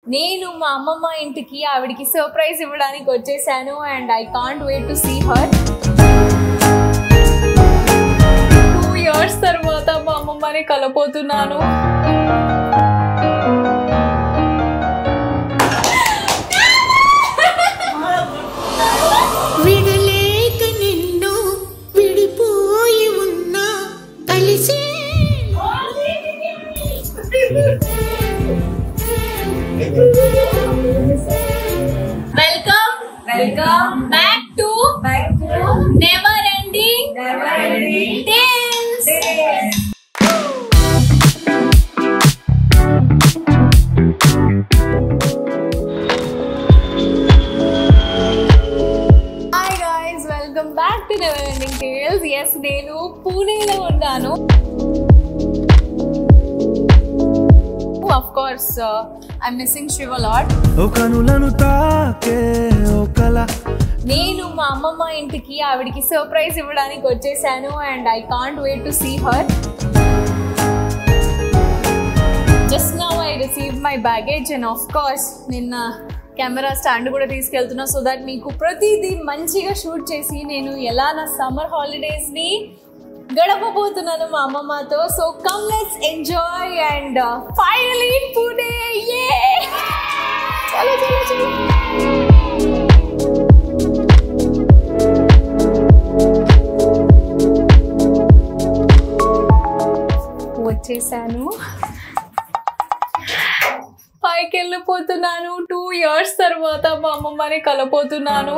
నేను మా అమ్మమ్మ ఇంటికి ఆవిడికి సర్ప్రైజ్ ఇవ్వడానికి వచ్చేసాను and I can't wait to see her two years తర్వాత మా అమ్మమ్మని కలపోతున్నాను విడలేక నిన్ను విడిపోయి ఉన్నా కలిసే welcome welcome back to back to never ending never ending tales hi guys welcome back to never ending tales yes నేను పూణేలో ఉన్నాను of course I missing Shiva lot ఓ కనులను తాకే ఓ కల నేను మా అమ్మమ్మ ఇంటికి ఆవిడికి సర్ప్రైజ్ ఇవ్వడానికి వచ్చేసాను and I can't wait to see her just now I receive my baggage and of course నిన్న కెమెరా స్టాండ్ కూడా తీసుకెళ్తున్నా సో దట్ మీకు ప్రతిదీ మంచిగా షూట్ చేసి నేను ఎలా నా సమ్మర్ హాలిడేస్ని గడపబోతున్నాను మా అమ్మమ్మతో so come let's enjoy and finally Pune యే చలో చలో చలో వచ్చేసాను పైకి వెళ్ళిపోతున్నాను టూ ఇయర్స్ తర్వాత మా అమ్మమ్మని కలపోతున్నాను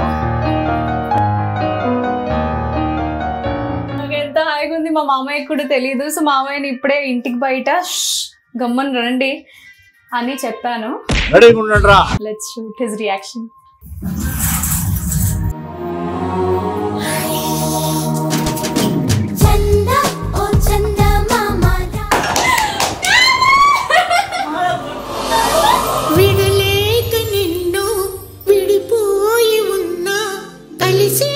నాకు ఎంత హాయిగా ఉంది మా మామయ్య కూడా తెలియదు సో మామయ్యని ఇప్పుడే ఇంటికి బయట "ష్, గమ్మని రండి అని చెప్పాను రెడీగా ఉండండి రా లెట్స్ షూట్ హిస్ రియాక్షన్ చంద ఓ చంద మామ విడలేక నిన్ను విడిపోయి ఉన్నా కలిసే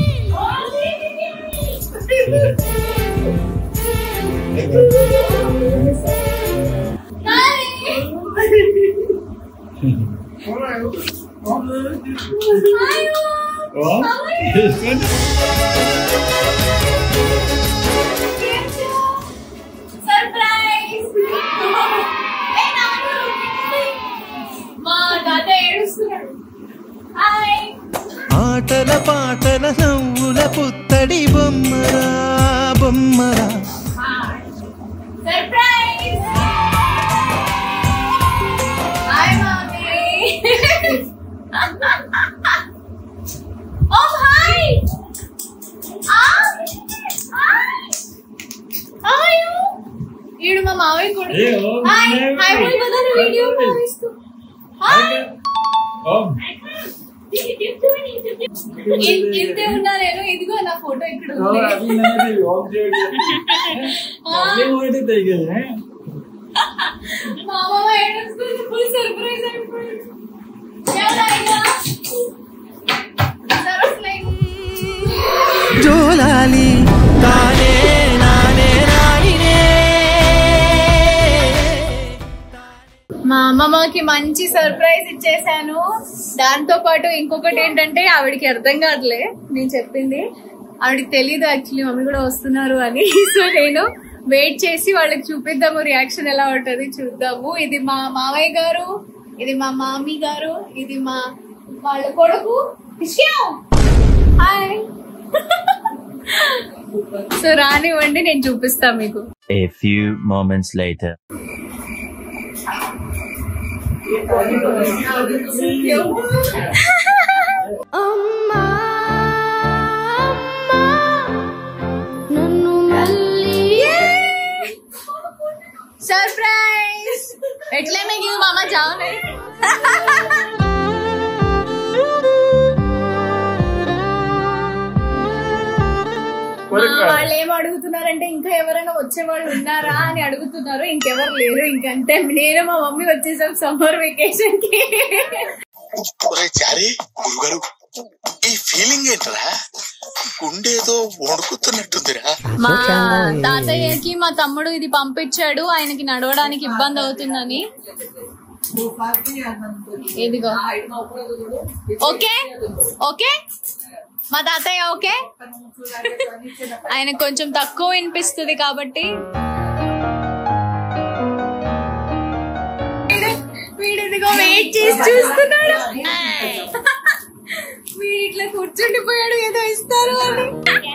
సర్ప్రైజ్ మా తాత ఏడుస్తున్నాడు హాయ్ ఆటల పాటల నవ్వుల పుత్తడి బొమ్మరా బొమ్మరా సర్ప్రైజ్ హాయ్ మామీ ఓ హాయ్ ఈడు మా మావయ్య కూడా హాయ్ హాయ్ बोल बता వీడియో ఇస్తూ హాయ్ ఇన్- ఇంతే ఉన్నా నేను ఇదిగో నా ఫోటో ఇక్కడ ఉంది మా మామ ఏడుస్తుంది ఫుల్ సర్ప్రైజ్ అయిపోయింది ఎవరైనా సరస్లైన్ జోలాలి తానే నానే నానినే మా అమ్మమ్మకి మంచి సర్ప్రైజ్ ఇచ్చేసాను దాంతో పాటు ఇంకొకటి ఏంటంటే ఆవిడకి అర్థం కాదులే నేను చెప్పింది ఆవిడకి తెలియదు యాక్చువల్లీ మమ్మీ కూడా వస్తున్నారు అని సో నేను వెయిట్ చేసి వాళ్ళకి చూపిద్దాము రియాక్షన్ ఎలా ఉంటది చూద్దాము ఇది మా మావయ్య గారు ఇది మా మామీ గారు ఇది మా వాళ్ళ కొడుకు విషయం హాయ్ సో రానివ్వండి నేను చూపిస్తా మీకు A few moments later. అమ్మా అమ్మా నన్ను మళ్ళీ सरप्राइज એટલે મેં કીધું મામા જાઓ ને వాళ్ళు ఏం అడుగుతున్నారంటే ఇంకా ఎవరైనా వచ్చేవాళ్ళు ఉన్నారా అని అడుగుతున్నారు ఇంకెవరు లేరు ఇంకంతే నేను మా మమ్మీ వచ్చేసాం సమ్మర్ వెకేషన్ కి ఒరే చారి గురుగారు ఈ ఫీలింగ్ ఏంట్రా గుండేదో వణుకుతున్నట్టుందిరా మా తాతయ్యకి మా తమ్ముడు ఇది పంపించాడు ఆయనకి నడవడానికి ఇబ్బంది అవుతుందని ఇదిగో ఓకే ఓకే మా తాతయ్య ఓకే ఆయన కొంచెం తక్కువ వినిపిస్తుంది కాబట్టి వీడు- వీడు ఇదిగో వెయిట్ చేసి చూస్తున్నాడు వీడు ఇట్లా కూర్చుండిపోయాడు ఏదో ఇస్తారు అని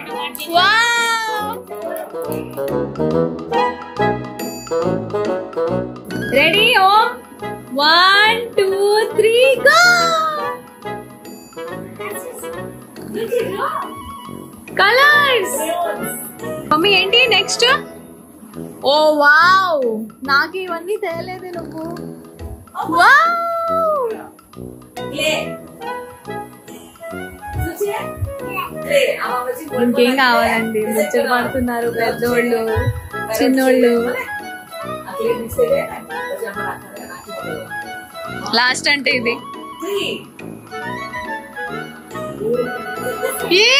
రెడీ ఓం one two three go colours mummy ఏంటి నెక్స్ట్ ఓ వావ్ నాకు ఇవన్నీ తేలేదే నువ్వు వావ్ ఇంకేం కావాలండి ముచ్చట పడుతున్నారు పెద్దోళ్ళు చిన్నోళ్ళు లాస్ట్ అంటే ఇది ఏ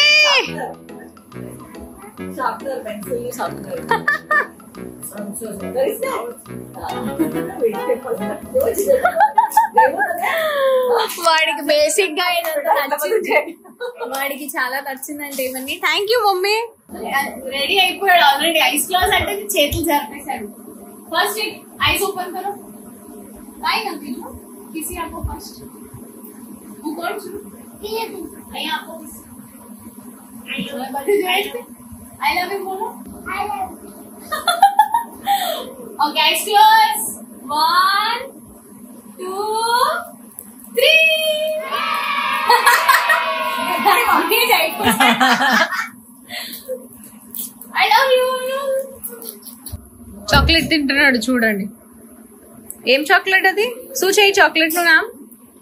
వాడికి బేసిక్ గా ఇదంతా నచ్చింది వాడికి చాలా నచ్చిందంటే ఇవన్నీ థ్యాంక్ యూ మమ్మీ రెడీ అయిపోయాడు ఆల్రెడీ ఐస్ క్లాస్ అంటే చేతులు జరిపేశాడు ఫస్ట్ ఐస్ ఓపెన్ కरो काय करती हो किसी आपको फर्स्ट वो कौन छु आई आपको आई लव यू बोलो okay eyes close one two three I love you chocolate తింటున్నాడు చూడండి ఏం చాక్లెట్ అది సూచేయి చాక్లెట్ ను నామ్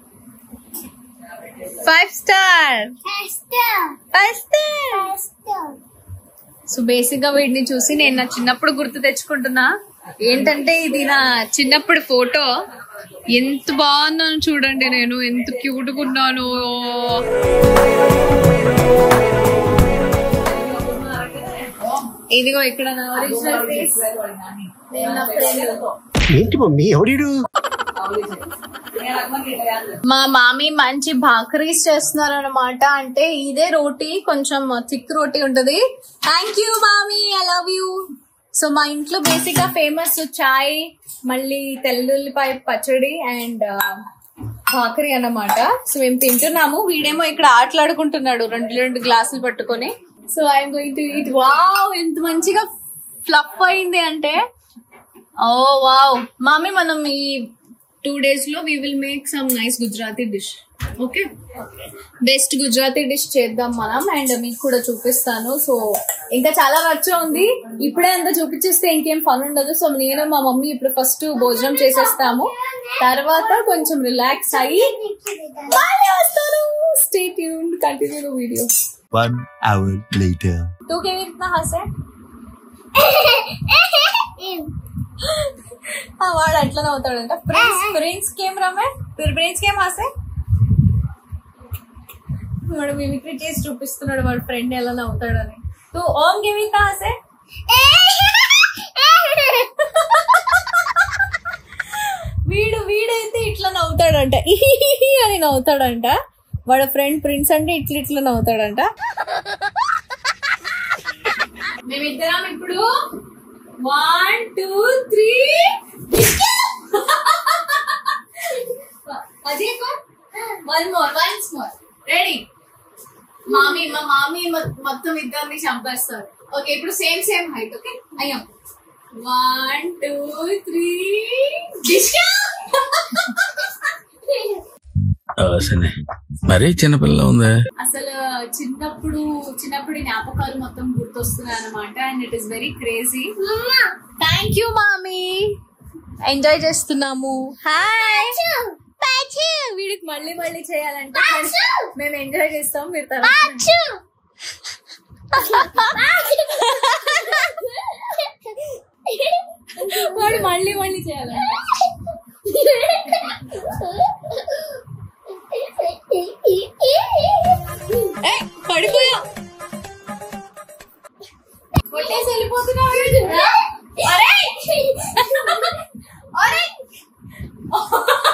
five star five star so basic గా వీడిని చూసి నేను నా చిన్నప్పుడు గుర్తు తెచ్చుకుంటున్నా ఏంటంటే ఇది నా చిన్నప్పుడు ఫోటో ఎంత బాగున్నాను చూడండి నేను ఎంత క్యూట్ గా ఉన్నాను ఇదిగో ఇక్కడ నా ఒరిజినల్ ఫేస్ నేను నా friend. ఏంటి మమ్మీ ఎవడీడు మా మామీ మంచి భాకరీస్ చేస్తున్నారు అనమాట అంటే ఇదే రోటీ కొంచెం థిక్ రోటీ ఉంటది థ్యాంక్ యూ మామీ ఐ లవ్ యూ సో మా ఇంట్లో బేసిక్ గా ఫేమస్ చాయ్ మళ్ళీ తెల్లుల్లిపాయ పచ్చడి అండ్ భాకరీ అన్నమాట సో మేము తింటున్నాము వీడేమో ఇక్కడ ఆటలాడుకుంటున్నాడు రెండు రెండు గ్లాసులు పట్టుకొని so I'm going to eat wow ఎంత మంచిగా ఫ్లప్ అయింది అంటే ఓ వావ్ మామీ మనం ఈ టూ డేస్ లో we will make some nice Gujarati dish okay best Gujarati dish చేద్దాం మనం అండ్ మీకు కూడా చూపిస్తాను సో ఇంకా చాలా వర్చ ఉంది ఇప్పుడే అంతా చూపించేస్తే ఇంకేం ఫన్ ఉండదు సో నేను మా మమ్మీ ఇప్పుడు ఫస్ట్ భోజనం చేసేస్తాము తర్వాత కొంచెం రిలాక్స్ అయ్యి మళ్ళీ వస్తాను stay tune continue video One hour later. तू केवी इतना हंसे ఆ, వాడు అట్లా నవ్వుతాడంట ప్రిన్స్ ప్రిన్స్ కేమ్ రమే ప్రిన్స్ కేమ్ హాసే వాడు మిమిక్రీ చేసి చూపిస్తున్నాడు వాడు ఫ్రెండ్ ఎలా నవ్వుతాడని తూ ఓం కేవి ఇतना హంసే వీడు వీడైతే ఇట్లా నవ్వుతాడంట ఇహిహిహి అని నవ్వుతాడంట వాడు ఫ్రెండ్ ప్రిన్స్ అంటే ఇట్లా ఇట్లా నవ్వుతాడంట మేమిద్దరం ఇప్పుడు వన్ టూ త్రీ అదే one more once more ready మామీ మా మామీ మొ- మొత్తం ఇద్దరిని చంపేస్తారు ఓకే ఇప్పుడు సేమ్ సేమ్ హైట్ ఓకే అయ్యాం వన్ టూ త్రీ సరే మరీ చిన్నపిల్ల ఉందా అసలు చిన్నప్పుడు చిన్నప్పుడు జ్ఞాపకాలు మొత్తం గుర్తొస్తున్నాయి అనమాట and it is very crazy thank you మామీ ఎంజాయ్ చేస్తున్నాము హాయ్ వీడికి మళ్ళీ మళ్ళీ చేయాలంటే మేము ఎంజాయ్ చేస్తాం మీరు తర్వాత వాడు మళ్ళీ మళ్ళీ చేయాలంటే ఏయ్, పడిపోయా కొట్టేసి వెళ్ళిపోతున్నావు అరే అరే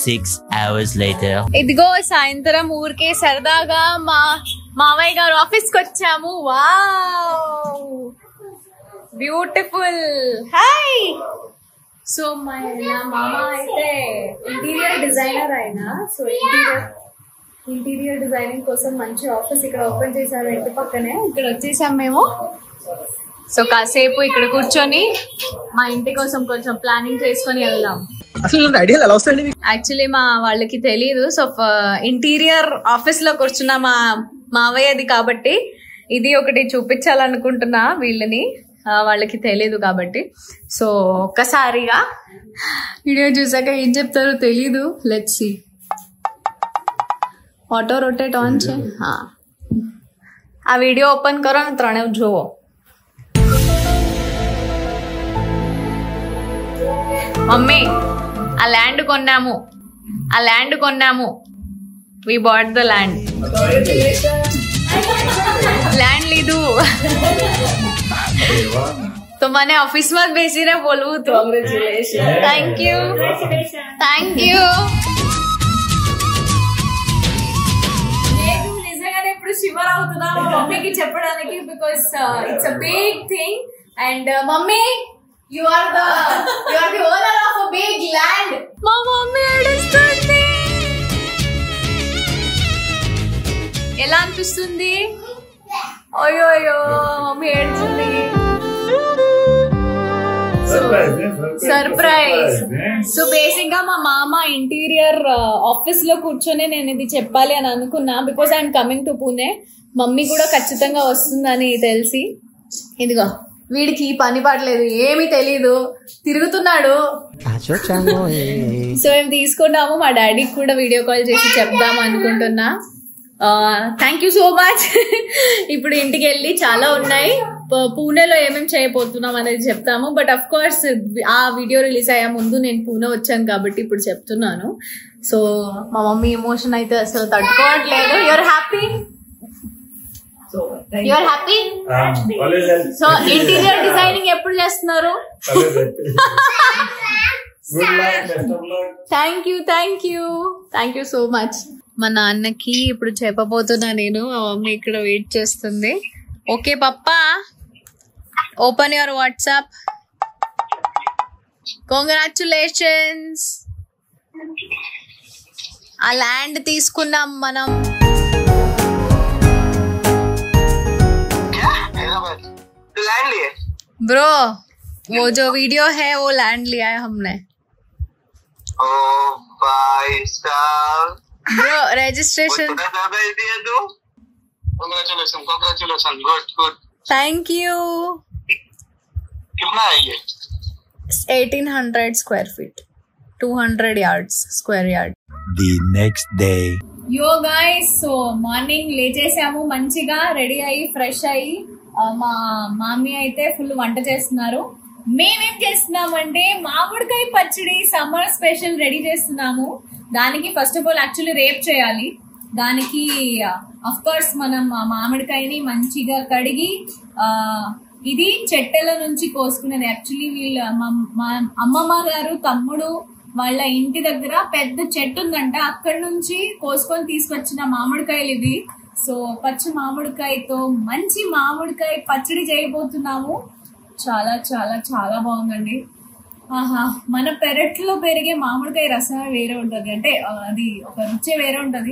Six hours later. ఇదిగో సాయంత్రం ఊరికే సరదాగా మా మావయ్య గారు ఆఫీస్ కి వచ్చాము వావ్ బ్యూటిఫుల్ హాయ్ సో మా నా మామ అయితే ఇంటీరియర్ డిజైనర్ ఆయన సో ఇంటీరియర్ ఇంటీరియర్ డిజైనింగ్ కోసం మంచి ఆఫీస్ ఇక్కడ ఓపెన్ చేశారు ఇంటి పక్కనే ఇక్కడ వచ్చేసాం మేము సో కాసేపు ఇక్కడ కూర్చొని మా ఇంటి కోసం కొంచెం ప్లానింగ్ చేసుకొని వెళ్దాం అసలు ఐడియాలు ఎలా వస్తాయండి యాక్చువల్లీ మా వాళ్ళకి తెలియదు సో ఇంటీరియర్ ఆఫీస్ లో కూర్చున్న మా మావయ్యది కాబట్టి ఇది ఒకటి చూపించాలనుకుంటున్నా వీళ్ళని ఆ, వాళ్ళకి తెలియదు కాబట్టి సో ఒక్కసారిగా వీడియో చూసాక ఏం చెప్తారో తెలీదు let see auto rotate on છે હા આ વિડીયો ઓપન કરો ને ત્રણે જુઓ మమ్మీ ఆ ల్యాండ్ కొన్నాము ఆ ల్యాండ్ కొన్నాము we bought the land land લીધું તો મને ઓફિસમાં જ બેસીને બોલવું હતું થેન્ક યુ થેન્ક યુ నేను నిజంగానే ఇప్పుడు షివర్ అవుతున్నా మా మమ్మీకి చెప్పడానికి because it's a big thing and mummy you are the you are the owner of a big land మా మమ్మీ ఏడుస్తుంది ఎలా అనిపిస్తుంది అయ్యో అయ్యో మమ్మీ ఏడుస్తుంది సర్ప్రైజ్ సో బేసిక్ గా మా మామ ఇంటీరియర్ ఆఫీస్ లో కూర్చొని నేను ఇది చెప్పాలి అని అనుకున్నా because I'm coming to Pune mummy కూడా ఖచ్చితంగా వస్తుందని తెలిసి ఇదిగో వీడికి ఈ పని పడలేదు ఏమీ తెలీదు తిరుగుతున్నాడు సో మేము తీసుకున్నాము మా డాడీకి కూడా వీడియో కాల్ చేసి చెప్దాం అనుకుంటున్నా థ్యాంక్ యూ సో మచ్ ఇప్పుడు ఇంటికి వెళ్ళి చాలా ఉన్నాయి ప- పూణేలో ఏమేమి చేయబోతున్నాం అనేది చెప్తాము బట్ అఫ్ కోర్స్ ఆ వీడియో రిలీజ్ అయ్యే ముందు నేను పూణే వచ్చాను కాబట్టి ఇప్పుడు చెప్తున్నాను సో మా మమ్మీ ఎమోషన్ అయితే అసలు తట్టుకోవట్లేదు your happy your happy so interior designing ఎప్పుడు చేస్తున్నారు thank you thank you thank you so much మా నాన్నకి ఇప్పుడు చెప్పబోతున్నా నేను మా మమ్మీ ఇక్కడ వెయిట్ చేస్తుంది ఓకే పప్పా ఓపెన్ యువర్ వాట్సాప్ కంగ్రాచులేషన్స్ ఆ ల్యాండ్ తీసుకున్నాం మనం लैंड लिए ब्रो वो जो वीडियो है वो लैंड लिया है हमने ओ भाई साहब ब्रो रजिस्ट्रेशन सरप्राइज दिया तू congratulation congratulation good good thank you कितना है ये 1800 square feet 200 yards square yard The next day. Yo guys so morning లేచేసాము మంచిగా రెడీ అయ్యి ఫ్రెష్ అయ్యి ఆ, మా మామీ అయితే ఫుల్ వంట చేస్తున్నారు మేమేం చేస్తున్నామంటే మామిడికాయ పచ్చడి సమ్మర్ స్పెషల్ రెడీ చేస్తున్నాము దానికి first of all actually wrap చేయాలి దానికి అఫ్ కోర్స్ మనం ఆ మామిడికాయని మంచిగా కడిగి ఆ ఇది చెట్టెల నుంచి కోసుకునేది యాక్చువల్లీ వీళ్ళ మా- మా అమ్మమ్మ గారు తమ్ముడు వాళ్ళ ఇంటి దగ్గర పెద్ద చెట్టు ఉందంట అక్కడ నుంచి కోసుకొని తీసుకొచ్చిన మామిడికాయలు ఇవి సో పచ్చి మామిడికాయతో మంచి మామిడికాయ పచ్చడి చేయబోతున్నాము చాలా చాలా చాలా బాగుందండి ఆహా మన పెరట్లో పెరిగే మామిడికాయ రసమే వేరే ఉంటది అంటే ఆ, అది ఒక రుచే వేరే ఉంటది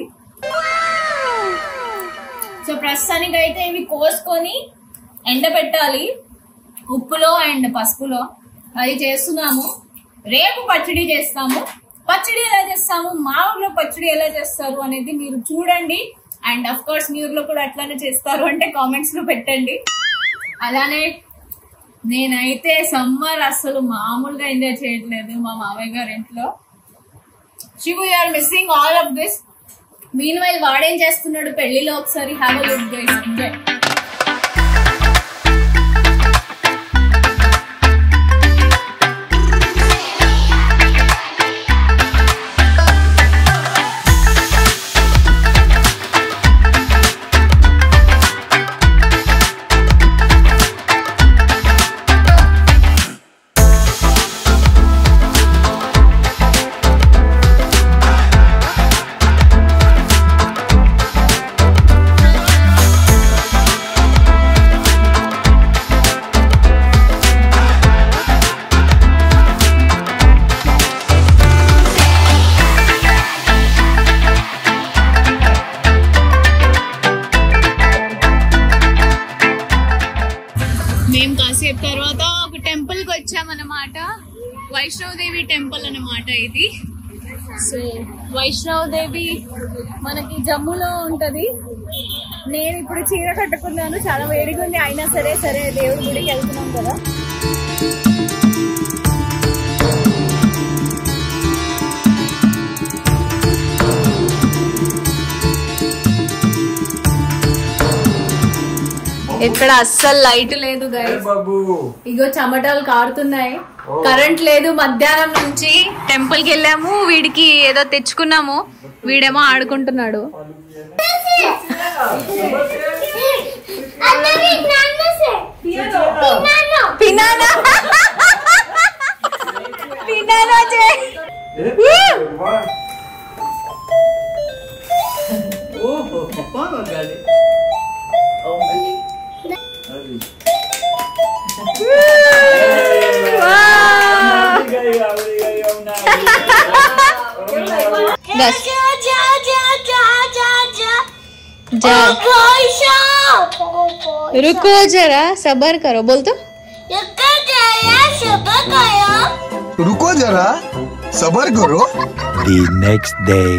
సో ప్రస్తుతానికి అయితే ఇవి కోసుకొని ఎండబెట్టాలి ఉప్పులో అండ్ పసుపులో అది చేస్తున్నాము రేపు పచ్చడి చేస్తాము పచ్చడి ఎలా చేస్తాము మా ఊర్లో పచ్చడి ఎలా చేస్తారు అనేది మీరు చూడండి అండ్ అఫ్ కోర్స్ మీ ఊర్లో కూడా అట్లానే చేస్తారు అంటే కామెంట్స్ లో పెట్టండి అలానే నేనైతే సమ్మర్ అసలు మామూలుగా ఎంజాయ్ చేయట్లేదు మా మామయ్య గారి ఇంట్లో Shivu are missing all of this meanwhile వాడేం చేస్తున్నాడు పెళ్లిలో ఒకసారి have a look guys enjoy Vaishnavdevi temple అన్నమాట ఇది సో వైష్ణవదేవి మనకి జమ్ములో ఉంటది నేను ఇప్పుడు చీర కట్టుకున్నాను చాలా వేడిగా ఉంది అయినా సరే సరే దేవుడి గుడికి వెళ్తున్నాం కదా ఇక్కడ అస్సలు లైట్ లేదు గైస్ ఇగో చెమటలు కారుతున్నాయి కరెంట్ లేదు మధ్యాహ్నం నుంచి టెంపుల్ కి వెళ్ళాము వీడికి ఏదో తెచ్చుకున్నాము వీడేమో ఆడుకుంటున్నాడు పినానా పినానా చే दस जा जा जा जा जा जा पैसा रुको जरा सबर करो बोल तो यक्का जाया सब गया रुको जरा सबर करो The next day.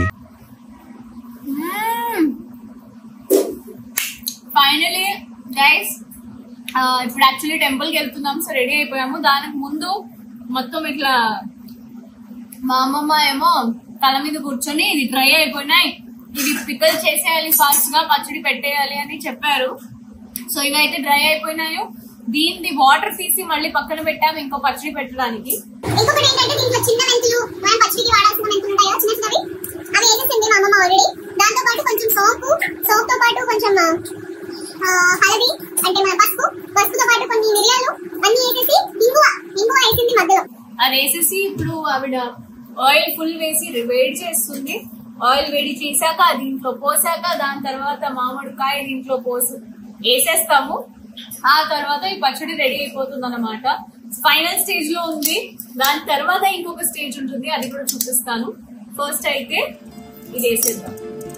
Finally guys ఇప్పుడు యాక్చువల్లీ టెంపుల్ కి వెళ్తున్నాం సో రెడీ అయిపోయాము దానికి ముందు మొత్తం ఇట్లా మా అమ్మమ్మ ఏమో తల మీద కూర్చొని ఇది డ్రై అయిపోయినాయి ఇది పిక్కలు చేసేయాలి ఫాస్ట్ గా పచ్చడి పెట్టేయాలి అని చెప్పారు సో ఇవైతే డ్రై అయిపోయినాయి దీన్ని వాటర్ తీసి మళ్ళీ పక్కన పెట్టాము ఇంకో పచ్చడి పెట్టడానికి ఇంకొకటి ఏంటంటే దీంట్లో చిన్న మెంతులు మనం పచ్చడికి వాడాల్సిన మెంతులు ఉంటాయి కదా చిన్న చిన్నవి అవి వేసేసింది మా అమ్మమ్మ ఆల్రెడీ దాంతో పాటు కొంచెం సోపు సోప్ తో పాటు కొంచెం ఆ, హల్దీ అంటే మన పసుపు పసుపుతో పాటు కొన్ని మిరియాలు అన్ని వేసేసి ఇంగువ ఇంగువ వేసింది మధ్యలో అది వేసేసి ఇప్పుడు ఆవిడ ఆయిల్ ఫుల్ వేసి వేడి చేస్తుంది ఆయిల్ వేడి చేశాక దీంట్లో పోసాక దాని తర్వాత మామిడికాయ దీంట్లో పోసి వేసేస్తాము ఆ తర్వాత ఈ పచ్చడి రెడీ అయిపోతుంది అనమాట ఫైనల్ స్టేజ్ లో ఉంది దాని తర్వాత ఇంకొక స్టేజ్ ఉంటుంది అది కూడా చూపిస్తాను ఫస్ట్ అయితే ఇది వేసేద్దాం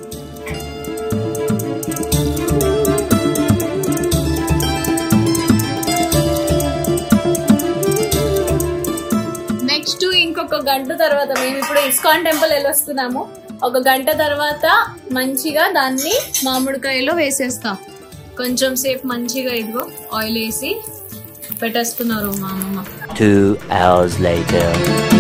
నెక్స్ట్ ఇంకొక గంట తర్వాత మేము ఇప్పుడు ఇస్కాన్ టెంపుల్ వెళ్ళొస్తున్నాము ఒక గంట తర్వాత మంచిగా దాన్ని మామిడికాయలో వేసేస్తాం కొంచెం సేపు మంచిగా ఇదిగో ఆయిల్ వేసి పెట్టేస్తున్నారు మా అమ్మమ్మ Two hours later.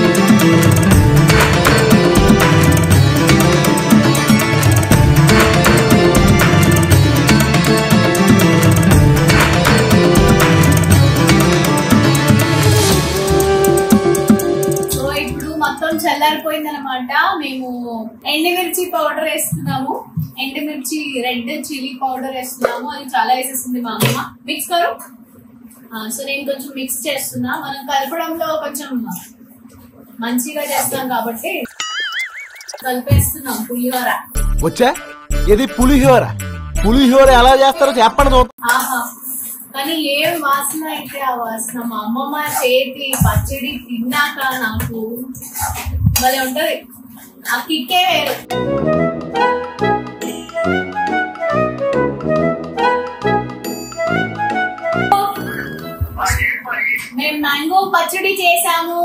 సో ఇప్పుడు మొత్తం చల్లారిపోయింది అనమాట మేము ఎండుమిర్చి పౌడర్ వేస్తున్నాము ఎండుమిర్చి రెడ్ చిల్లీ పౌడర్ వేస్తున్నాము అది చాలా వేసేస్తుంది మా అమ్మ మిక్స్ కరు ఆ, సో నేను కొంచెం మిక్స్ చేస్తున్నా మనం కలపడంలో కొంచెం మంచిగా చేస్తాం కాబట్టి కలిపేస్తున్నాం పులిహోర వచ్చా ఇది పులిహోర పులిహోర ఎలా చేస్తారో చెప్పండి చూద్దాం. ఆహా కానీ ఏ వాసన అయితే ఆ వాసన మా అమ్మమ్మ చేతి పచ్చడి తిన్నాక నాకు భలే ఉంటది ఆ కిక్కే వేరు మేము మ్యాంగో పచ్చడి చేసాము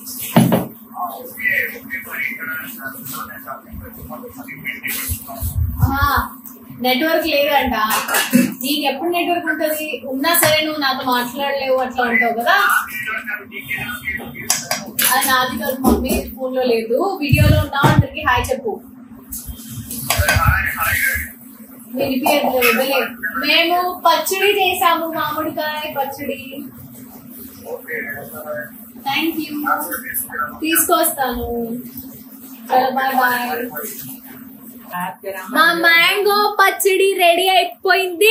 నెట్వర్క్ లేదంట నీకు ఎప్పుడు నెట్వర్క్ ఉంటది ఉన్నా సరే నువ్వు నాతో మాట్లాడలేవు అట్లా ఉంటావు కదా అది నాది కాదు మమ్మీ ఫోన్ లో లేదు వీడియోలో ఉన్నావు అందరికి హాయ్ చెప్పు వినిపించట్లేదు ఇవ్వలేదు. మేము పచ్చడి చేసాము మామిడికాయ పచ్చడి థ్యాంక్ యూ తీసుకొస్తాను చలో బాయ్ బాయ్ మా మ్యాంగో పచ్చడి రెడీ అయిపోయింది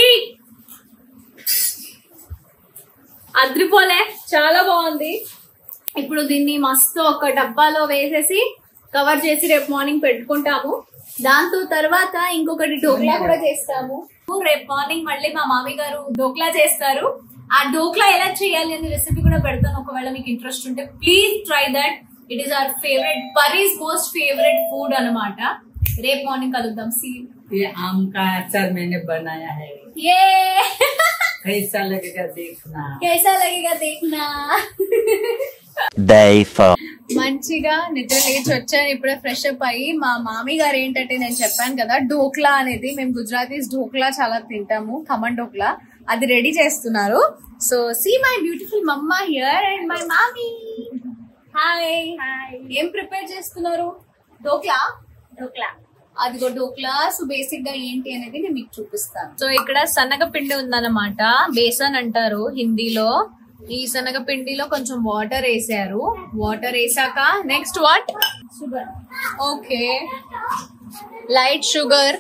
అద్రిపోలే చాలా బాగుంది ఇప్పుడు దీన్ని మస్తు ఒక డబ్బాలో వేసేసి కవర్ చేసి రేపు మార్నింగ్ పెట్టుకుంటాము దాంతో తర్వాత ఇంకొకటి డోక్లా కూడా చేస్తాము రేపు మార్నింగ్ మళ్ళీ మా మామి గారు డోక్లా చేస్తారు ఆ డోక్లా ఎలా చేయాలి అనే రెసిపీ కూడా పెడతాను ఒకవేళ మీకు ఇంట్రెస్ట్ ఉంటే please try that it is our favourite పరీస్ మోస్ట్ ఫేవరెట్ ఫుడ్ అన్నమాట రేపు మార్నింగ్ కలుద్దాం సీ ये आम का अचार मैंने बनाया है ये कैसा लगेगा देखना कैसा लगेगा देखना Day 4. మంచిగా నిద్ర లేచి వచ్చాను ఇప్పుడే ఫ్రెష్ అప్ అయ్యి మా మామి గారు ఏంటంటే నేను చెప్పాను కదా డోక్లా అనేది మేము గుజరాతీస్ డోక్లా చాలా తింటాము ఖమన్ డోక్లా అది రెడీ చేస్తున్నారు సో సీ మై బ్యూటిఫుల్ మమ్మ హియర్ అండ్ మై మామీ హాయ్ ఏం ప్రిపేర్ చేస్తున్నారు డోక్లా డోక్లా అదిగో డోక్లా సో బేసిక్ గా ఏంటి అనేది నేను మీకు చూపిస్తాను సో ఇక్కడ శనగపిండి ఉందన్నమాట బేసన్ అంటారు హిందీలో ఈ శనగపిండిలో కొంచెం వాటర్ వేసారు వాటర్ వేసాక next what sugar okay light sugar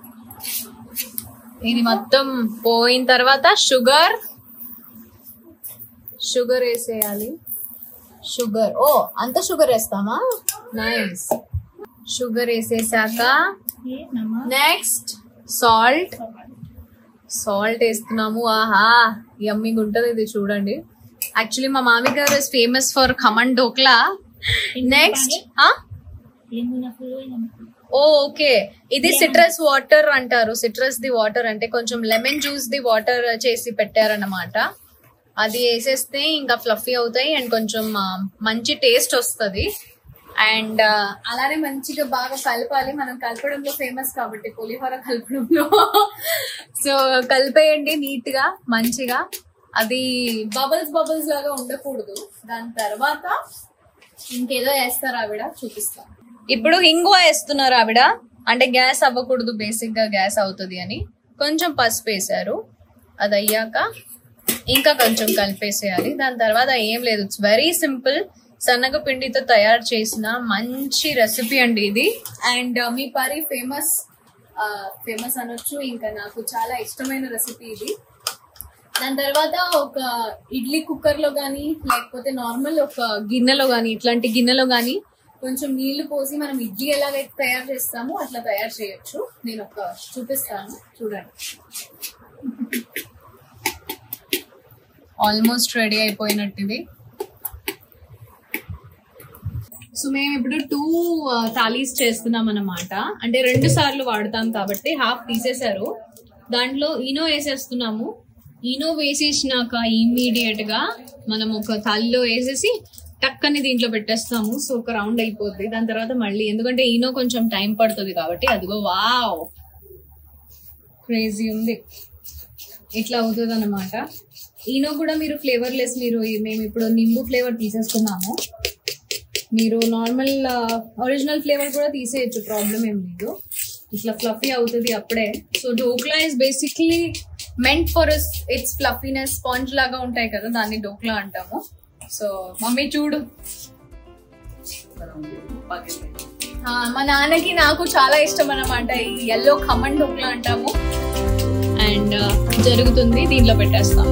ఇది మొత్తం పోయిన తర్వాత షుగర్ షుగర్ వేసేయాలి షుగర్ ఓ అంత షుగర్ వేస్తామా నైస్ షుగర్ వేసేసాక నెక్స్ట్ సాల్ట్ సాల్ట్ వేస్తున్నాము ఆహా యమ్మిగా ఉంటది ఇది చూడండి యాక్చువల్లీ మా మామి గారు is famous for khaman dhokla next ఓ ఓకే ఇది సిట్రస్ వాటర్ అంటారు సిట్రస్ ది వాటర్ అంటే కొంచెం లెమన్ జ్యూస్ ది వాటర్ చేసి పెట్టారన్నమాట అది వేసేస్తే ఇంకా ఫ్లఫీ అవుతాయి అండ్ కొంచెం ఆ, మంచి టేస్ట్ వస్తుంది అండ్ అలానే మంచిగా బాగా కలపాలి మనం కలపడంలో ఫేమస్ కాబట్టి పులిహోర కలపడంలో సో కలిపేయండి నీట్ గా మంచిగా అది బబుల్స్ బబుల్స్ లాగా ఉండకూడదు దాని తర్వాత ఇంకేదో వేస్తారు ఆవిడ చూపిస్తాను ఇప్పుడు హింగువ వేస్తున్నారు ఆవిడ అంటే గ్యాస్ అవ్వకూడదు బేసిక్ గా గ్యాస్ అవుతుంది అని కొంచెం పసుపు వేసారు అది అయ్యాక ఇంకా కొంచెం కలిపేసేయాలి దాని తర్వాత ఏం లేదు ఇట్స్ వెరీ సింపుల్ సన్నగ పిండితో తయారు చేసిన మంచి రెసిపీ అండి ఇది అండ్ మీ పరి ఫేమస్ ఫేమస్ అనొచ్చు ఇంకా నాకు చాలా ఇష్టమైన రెసిపీ ఇది దాని తర్వాత ఒక ఇడ్లీ కుక్కర్ లో గానీ లేకపోతే నార్మల్ ఒక గిన్నెలో గానీ ఇట్లాంటి గిన్నెలో గానీ కొంచెం నీళ్లు పోసి మనం ఇడ్లీ ఎలాగైతే తయారు చేస్తామో అట్లా తయారు చేయొచ్చు నేను ఒక చూపిస్తాను చూడండి ఆల్మోస్ట్ రెడీ అయిపోయినట్టు ఇది సో మేము ఇప్పుడు టూ థాలీస్ చేస్తున్నాం అన్నమాట అంటే రెండు సార్లు వాడతాం కాబట్టి హాఫ్ తీసేశారు దాంట్లో ఈనో వేసేస్తున్నాము ఈనో వేసేసినాక ఇమ్మీడియట్ గా మనం ఒక థాలీలో వేసేసి టక్కని దీంట్లో పెట్టేస్తాము సో ఒక రౌండ్ అయిపోద్ది దాని తర్వాత మళ్ళీ ఎందుకంటే ఈనో కొంచెం టైం పడుతుంది కాబట్టి అదిగో వావ్ క్రేజీ ఉంది ఇట్లా అవుతుంది అనమాట ఈనో కూడా మీరు ఫ్లేవర్లెస్ మీరు ఈ- మేము ఇప్పుడు నింబు ఫ్లేవర్ తీసేసుకున్నాము మీరు నార్మల్ ఒరిజినల్ ఫ్లేవర్ కూడా తీసేయచ్చు ప్రాబ్లం ఏం లేదు ఇట్లా ఫ్లఫీ అవుతుంది అప్పుడే so dhokla is basically meant for it's fluffiness sponge లాగా ఉంటాయి కదా దాన్ని డోక్లా అంటాము సో మమ్మీ చూడు ఆ, మా నాన్నకి నాకు చాలా ఇష్టం అన్నమాట ఈ ఎల్లో ఖమన్ డోక్లా అంటాము అండ్ జరుగుతుంది దీంట్లో పెట్టేస్తాం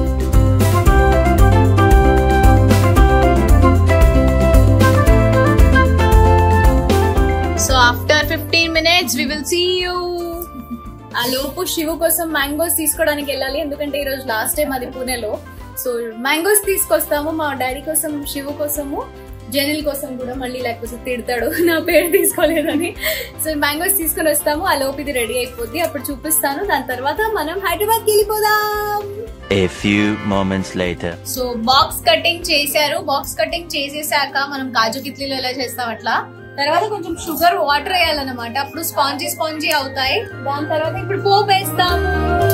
so after fifteen minutes we will see you ఆ లోపు శివు కోసం మ్యాంగోస్ తీసుకోవడానికి వెళ్ళాలి ఎందుకంటే ఈ రోజు లాస్ట్ టైం అది పూణేలో సో మ్యాంగోస్ తీసుకొస్తాము మా డాడీ కోసం శివు కోసము జెనిల్ కోసం కూడా మళ్ళీ లేకపోతే తిడతాడు నా పేరు తీసుకోలేదని సో మ్యాంగోస్ తీసుకొని వస్తాము ఆ లోపు ఇది రెడీ అయిపోద్ది అప్పుడు చూపిస్తాను దాని తర్వాత మనం హైదరాబాద్ వెళ్ళిపోదాం A few moments later. So box cutting చేశారు బాక్స్ కటింగ్ చేసేసాక మనం కాజు కిత్లీలు ఎలా చేస్తాం అట్లా తర్వాత కొంచెం షుగర్ వాటర్ వేయాలన్నమాట అప్పుడు స్పాంజీ స్పాంజీ అవుతాయి దాని తర్వాత ఇప్పుడు పోపు వేస్తాము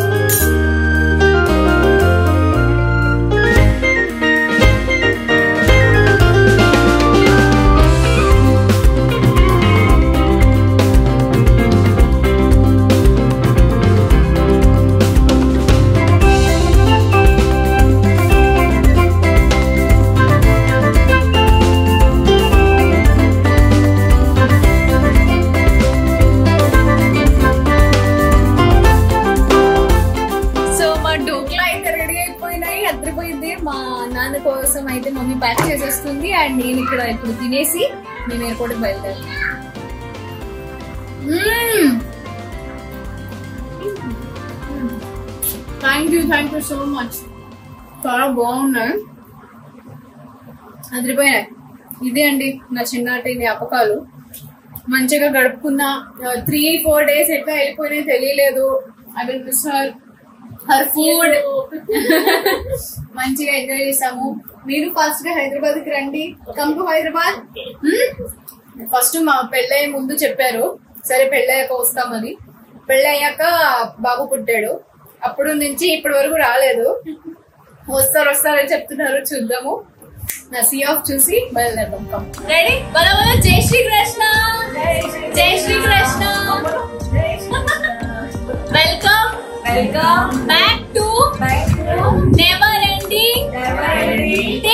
సో మా డోక్లా అయితే రెడీ అయిపోయినాయి అద్దరిపోయింది మా నాన్న కోసం అయితే మమ్మీ ప్యాక్ చేసేస్తుంది అండ్ నేను ఇక్కడ ఇప్పుడు తినేసి మేము ఎయిర్పోర్ట్ బయలుదేరాం thank you thank you so much చాలా బాగున్నాయి అదిరిపోయాయి ఇదే అండి నా చిన్నటి జ్ఞాపకాలు మంచిగా గడుపుకున్న త్రీ ఫోర్ డేస్ ఎట్లా వెళ్ళిపోయినాయి తెలియలేదు I will miss her her food మంచిగా ఎంజాయ్ చేసాము మీరు ఫాస్ట్ గా హైదరాబాద్ కి రండి కమ్ టు హైదరాబాద్ ఫస్ట్ మా పెళ్ళయ్యే ముందు చెప్పారు సరే పెళ్ళయ్యాక వస్తామని పెళ్ళయ్యాక బాబు పుట్టాడు అప్పుడు నుంచి ఇప్పటి వరకు రాలేదు వస్తారు వస్తారని చెప్తున్నారు చూద్దాము నా సీ ఆఫ్ చూసి బయలుదేరదాం రెడీ బల బల జై శ్రీ కృష్ణ జై Shri Krishna welcome welcome back to never ending